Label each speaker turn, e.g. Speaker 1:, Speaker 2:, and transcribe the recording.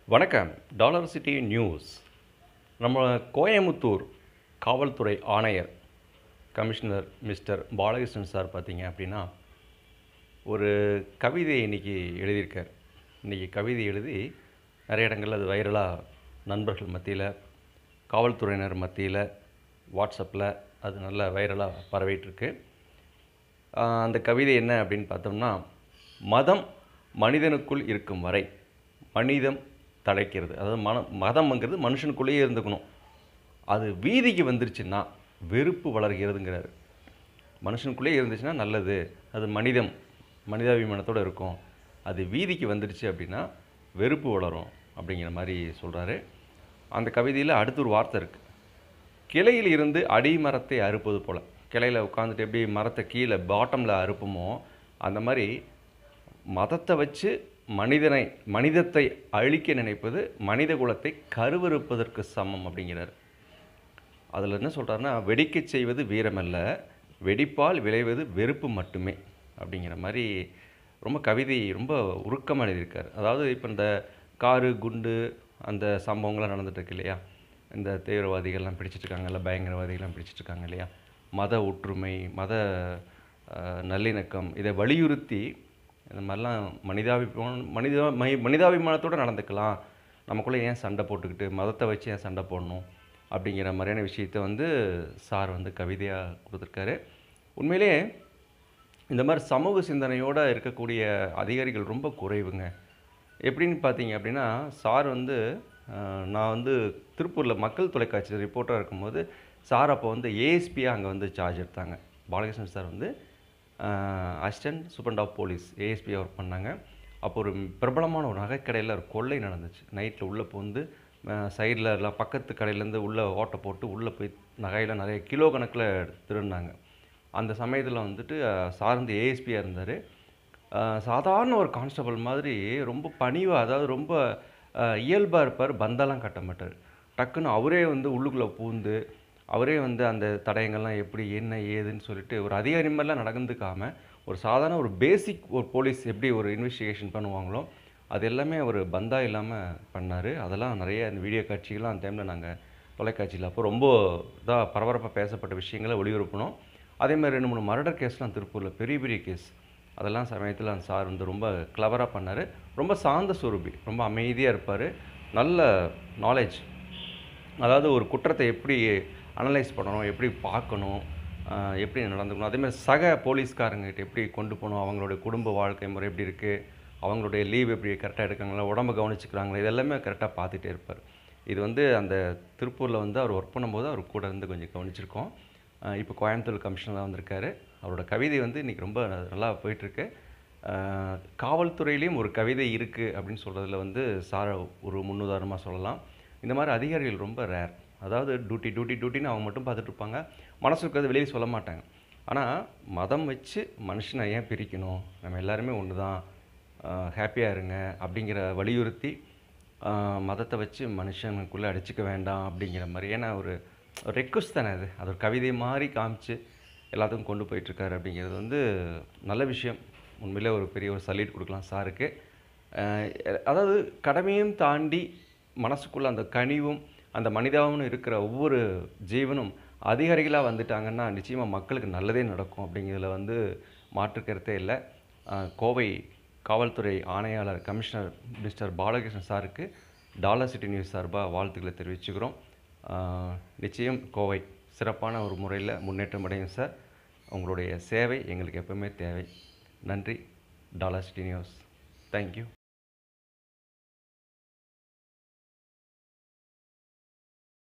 Speaker 1: வணக்கம் dollar city news நம்ம கோயமுத்தூர் காவல்துறை ஆணையர் கமிஷனர் மிஸ்டர் பாலகிருஷ்ணன் சார் பார்த்தீங்க அப்படின்னா ஒரு கவிதை இன்னைக்கு எழுதியிருக்கார் இன்றைக்கி கவிதை எழுதி நிறைய இடங்கள்ல அது வைரலாக நண்பர்கள் மத்தியில் காவல்துறையினர் மத்தியில் வாட்ஸ்அப்பில் அது நல்ல வைரலாக பரவிட்டுருக்கு ஆஹ் அந்த கவிதை என்ன அப்படின்னு பார்த்தோம்னா மதம் மனிதனுக்குள் இருக்கும் வரை மனிதம் தழைக்கிறது அதாவது மன மதம்ங்கிறது மனுஷனுக்குள்ளேயே இருந்துக்கணும் அது வீதிக்கு வந்துருச்சுன்னா வெறுப்பு வளர்கிறதுங்கிறாரு மனுஷனுக்குள்ளேயே இருந்துச்சுன்னா நல்லது அது மனிதம் மனிதாபிமானத்தோடு இருக்கும் அது வீதிக்கு வந்துடுச்சு அப்படின்னா வெறுப்பு வளரும் அப்படிங்கிற மாதிரி சொல்கிறாரு அந்த கவிதையில் அடுத்து ஒரு வார்த்தை இருக்குது கிளையில் இருந்து அடிமரத்தை அறுப்பது போல் கிளையில் உட்காந்துட்டு எப்படி மரத்தை கீழே பாட்டமில் அறுப்போமோ அந்த மாதிரி மதத்தை வச்சு மனிதனை மனிதத்தை அழிக்க நினைப்பது மனித குலத்தை கருவறுப்பதற்கு சமம் அப்படிங்கிறார் அதில் என்ன சொல்கிறாருன்னா வெடிக்கச் செய்வது வீரமல்ல வெடிப்பால் விளைவது வெறுப்பு மட்டுமே அப்படிங்கிற மாதிரி ரொம்ப கவிதை ரொம்ப உருக்கமாக எழுதியிருக்காரு அதாவது இப்போ இந்த காரு குண்டு அந்த சம்பவங்கள்லாம் நடந்துட்டு இருக்கு இல்லையா இந்த தீவிரவாதிகள்லாம் பிடிச்சிட்டு இருக்காங்கல்ல பயங்கரவாதிகள்லாம் பிடிச்சிட்டு இருக்காங்க இல்லையா மத ஒற்றுமை மத அஹ், நல்லிணக்கம் இதை வலியுறுத்தி இந்த மாதிரிலாம் மனிதாபிமானம் மனித மை- மனிதாபிமானத்தோடு நடந்துக்கலாம் நமக்குள்ளே ஏன் சண்டை போட்டுக்கிட்டு மதத்தை வச்சு ஏன் சண்டை போடணும் அப்படிங்கிற மாதிரியான விஷயத்தை வந்து சார் வந்து கவிதையாக கொடுத்துருக்காரு உண்மையிலே இந்த மாதிரி சமூக சிந்தனையோடு இருக்கக்கூடிய அதிகாரிகள் ரொம்ப குறைவுங்க எப்படின்னு பார்த்தீங்க அப்படின்னா சார் வந்து அஹ், நான் வந்து திருப்பூரில் மக்கள் தொலைக்காட்சி ரிப்போர்ட்டராக இருக்கும்போது சார் அப்போ வந்து ஏஎஸ்பியாக அங்கே வந்து சார்ஜ் எடுத்தாங்க பாலகிருஷ்ணன் சார் வந்து அசிஸ்டன்ட் சூப்பரண்ட் ஆஃப் போலீஸ் ஏஎஸ்பியாக ஒர்க் பண்ணாங்க அப்போ ஒரு பிரபலமான ஒரு நகைக்கடையில் ஒரு கொள்ளை நடந்துச்சு நைட்டில் உள்ளே புகுந்து சைடில் எல்லாம் பக்கத்து கடையிலேருந்து உள்ளே ஓட்டை போட்டு உள்ளே போய் நகையில் நிறைய கிலோ கணக்கில் திருடினாங்க அந்த சமயத்தில் வந்துட்டு அஹ், சார் வந்து ஏஎஸ்பியாக இருந்தார் சாதாரண ஒரு கான்ஸ்டபிள் மாதிரி ரொம்ப பணிவாக அதாவது ரொம்ப இயல்பாக இருப்பார் பந்தெல்லாம் கட்ட மாட்டார் டக்குன்னு அவரே வந்து உள்ளுக்குள்ளே பூந்து அவரே வந்து அந்த தடயங்கள்லாம் எப்படி என்ன ஏதுன்னு சொல்லிட்டு ஒரு அதிகாரி மாதிரிலாம் நடந்துக்காம ஒரு சாதாரண ஒரு பேசிக் ஒரு போலீஸ் எப்படி ஒரு இன்வெஸ்டிகேஷன் பண்ணுவாங்களோ அது எல்லாமே ஒரு பந்தா இல்லாமல் பண்ணார் அதெல்லாம் நிறைய இந்த வீடியோ காட்சிகள்லாம் அந்த டைமில் நாங்கள் தொலைக்காட்சியில் அப்போ ரொம்ப இதாக பரபரப்பாக பேசப்பட்ட விஷயங்களை ஒளிபரப்பினோம் அதே மாதிரி ரெண்டு மூணு மர்டர் கேஸ்லாம் திருப்பூரில் பெரிய பெரிய கேஸ் அதெல்லாம் சமயத்தில் அந்த சார் வந்து ரொம்ப கிளவராக பண்ணார் ரொம்ப சாந்த சுரூபி ரொம்ப அமைதியாக இருப்பார் நல்ல நாலேஜ் அதாவது ஒரு குற்றத்தை எப்படி அனலைஸ் பண்ணணும் எப்படி பார்க்கணும் ஆஹ் எப்படி நடந்துக்கணும் அதேமாதிரி சக போலீஸ்காரங்ககிட்ட எப்படி கொண்டு போகணும் அவங்களுடைய குடும்ப வாழ்க்கை முறை எப்படி இருக்குது அவங்களுடைய லீவ் எப்படி கரெக்டாக எடுக்காங்களா உடம்பு கவனிச்சுக்கிறாங்களா இது எல்லாமே கரெக்டாக பார்த்துட்டே இருப்பார் இது வந்து அந்த திருப்பூரில் வந்து அவர் ஒர்க் பண்ணும்போது அவர் கூட இருந்து கொஞ்சம் கவனிச்சிருக்கோம் ஆஹ் இப்போ கோயம்புத்தூர் கமிஷனராக வந்திருக்காரு அவரோட கவிதை வந்து இன்றைக்கி ரொம்ப நல்லா போயிட்டுருக்கு ஆஹ் காவல்துறையிலையும் ஒரு கவிதை இருக்குது அப்படின்னு சொல்கிறதுல வந்து சார ஒரு முன்னுதாரணமாக சொல்லலாம் இந்த மாதிரி அதிகாரிகள் ரொம்ப ரேர் அதாவது டியூட்டி டியூட்டி டியூட்டின்னு அவங்க மட்டும் பார்த்துட்டு இருப்பாங்க மனசு இருக்கிறது வெளியே சொல்ல மாட்டாங்க ஆனால் மதம் வச்சு மனுஷனை ஏன் பிரிக்கணும் நம்ம எல்லாருமே ஒன்று தான் ஹாப்பியாக இருங்க அப்படிங்கிற வலியுறுத்தி ஆஹ் மதத்தை வச்சு மனுஷனுக்குள்ளே அடிச்சுக்க வேண்டாம் அப்படிங்கிற மாதிரி ஏன்னா ஒரு ரெக்வஸ்ட் தானே அது அது ஒரு கவிதை மாதிரி காமிச்சு எல்லாத்துக்கும் கொண்டு போயிட்டுருக்காரு அப்படிங்கிறது வந்து நல்ல விஷயம் உண்மையிலே ஒரு பெரிய ஒரு சல்யூட் கொடுக்கலாம் சாருக்கு அஹ் அதாவது கடமையும் தாண்டி மனசுக்குள்ள அந்த கனிவும் அந்த மனிதாவும் இருக்கிற ஒவ்வொரு ஜீவனும் அதிகாரிகளாக வந்துட்டாங்கன்னா நிச்சயமாக மக்களுக்கு நல்லதே நடக்கும் அப்படிங்கிறதுல வந்து மாற்று கருத்தே இல்லை அஹ் கோவை காவல்துறை ஆணையாளர் கமிஷனர் மிஸ்டர் பாலகிருஷ்ணன் சாருக்கு டாலர் சிட்டி நியூஸ் சார்பாக வாழ்த்துக்களை தெரிவிச்சுக்கிறோம் அஹ் நிச்சயம் கோவை சிறப்பான ஒரு முறையில் முன்னேற்றம் அடையும் சார் உங்களுடைய சேவை எங்களுக்கு எப்பவுமே தேவை நன்றி டாலர் சிட்டி நியூஸ் தேங்க்யூ